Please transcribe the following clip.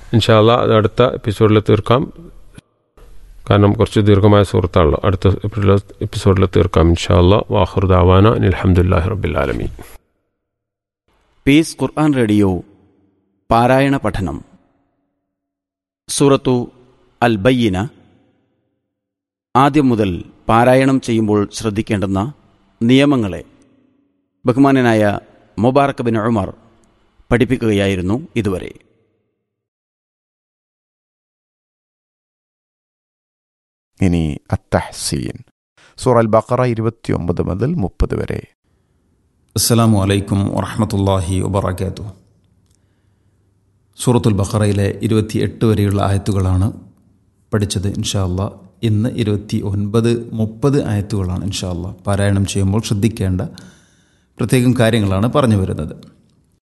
ഇൻഷാല്ല അത് അടുത്ത എപ്പിസോഡിൽ തീർക്കാം കാരണം കുറച്ച് ദീർഘമായ സുഹൃത്താണല്ലോ അടുത്ത എപ്പിസോഡിൽ തീർക്കാം ഇൻഷാല്ല വാഹുർ ദാവാന അലഹമുല്ലാഹി റബ്ബിലാലമീൻ പീസ് ഖുർആൻ റേഡിയോ പാരായണ പഠനം സൂറത്തു അൽ ബയ്യന ആദ്യം മുതൽ പാരായണം ചെയ്യുമ്പോൾ ശ്രദ്ധിക്കേണ്ടുന്ന നിയമങ്ങളെ ബഹുമാനനായ മുബാറക് ബിൻ ഉമർ പഠിപ്പിക്കുകയായിരുന്നു ഇതുവരെ ഇനി അത്തഹ്സീൻ സൂറ അൽ ബക്കറ ഇരുപത്തിയൊമ്പത് മുതൽ മുപ്പത് വരെ അസ്സലാമു അലൈക്കും വറഹമത്തല്ലാഹി വബർക്കാത്തു സൂറത്തുൽ ബഖറയിലെ ഇരുപത്തി എട്ട് വരെയുള്ള ആയത്തുകളാണ് പഠിച്ചത് ഇൻഷാ അല്ലാ ഇന്ന് ഇരുപത്തി ഒൻപത് മുപ്പത് ആയത്തുകളാണ് ഇൻഷാ അല്ലാ പാരായണം ചെയ്യുമ്പോൾ ശ്രദ്ധിക്കേണ്ട പ്രത്യേകം കാര്യങ്ങളാണ് പറഞ്ഞു വരുന്നത്